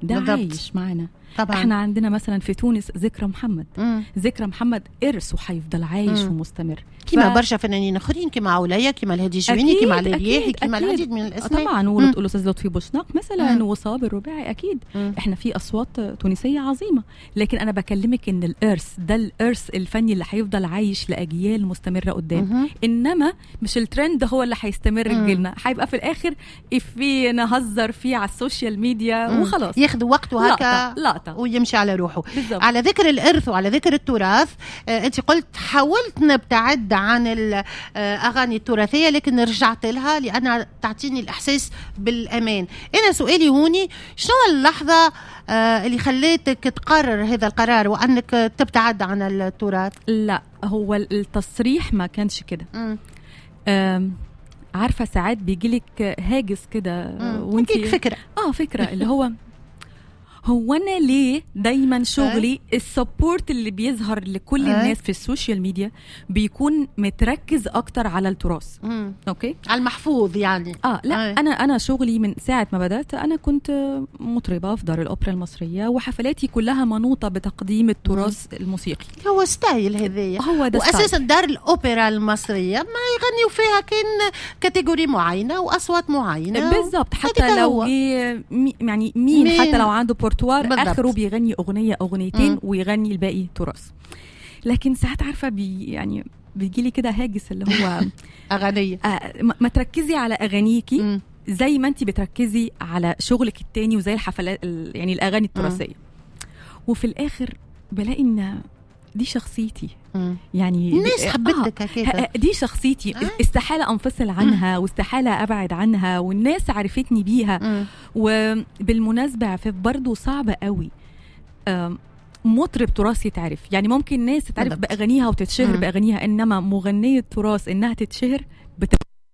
ده بالضبط. عايش معنا طبعا احنا عندنا مثلا في تونس ذكرى محمد مم. ذكرى محمد ارث وحيفضل عايش مم. ومستمر كما ف- برشا فنانين اخرين كما عولية كما الهادي الجويني أكيد، كما علي الرياحي أكيد، كما أكيد. العديد من الاسماء طبعا مم. والاستاذ لطفي بوشناق مثلا مم. وصابر رباعي اكيد مم. احنا في اصوات تونسيه عظيمه لكن انا بكلمك ان الارث ده الارث الفني اللي هيفضل عايش لاجيال مستمره قدام مهم. انما مش الترند هو اللي هيستمر مم. جيلنا هيبقى في الاخر في نهزر فيه على السوشيال ميديا مم. وخلاص ياخذ وقته هكا لقطه لقطه ويمشي على روحه بالظبط على ذكر الارث وعلى ذكر التراث آه انت قلت حاولت نبتعد عن الاغاني التراثيه لكن رجعت لها لانها تعطيني الاحساس بالامان انا سؤالي هوني شنو اللحظه آه اللي خليتك تقرر هذا القرار وانك تبتعد عن التراث لا هو التصريح ما كانش كده مم. أم، عارفه ساعات بيجيلك هاجس كده مم. وانت تجيك فكره اه فكره اللي هو هو انا ليه دايما شغلي السبورت اللي بيظهر لكل أي. الناس في السوشيال ميديا بيكون متركز اكتر على التراث مم. اوكي على المحفوظ يعني اه لا أي. انا انا شغلي من ساعه ما بدات انا كنت مطربه في دار الاوبرا المصريه وحفلاتي كلها منوطه بتقديم التراث الموسيقي هو ستايل هذايا هو ده ستايل. واساسا دار الاوبرا المصريه ما يغنيوا فيها كان كاتيجوري معينه واصوات معينه بالظبط هذيك حتى لو هو. جه مي- يعني مين, مين؟ حتى لو عنده بورتوار بالضبط. اخره بيغني اغنيه اغنيتين مم. ويغني الباقي تراث لكن ساعات عارفه بي يعني بيجي لي كده هاجس اللي هو اغنيه آه ما ما تركزي على اغانيكي مم. زي ما انت بتركزي على شغلك التاني وزي الحفلات ال- يعني الاغاني التراثيه وفي الاخر بلاقي ان دي شخصيتي مم. يعني الناس دي- حبتك هكذا ه- دي شخصيتي آه. استحاله انفصل عنها واستحاله ابعد عنها والناس عرفتني بيها مم. وبالمناسبه في برضه صعب قوي آم، مطرب تراث يتعرف يعني ممكن ناس تتعرف بالضبط. باغانيها وتتشهر مم. باغانيها انما مغنيه تراث انها تتشهر بتبقى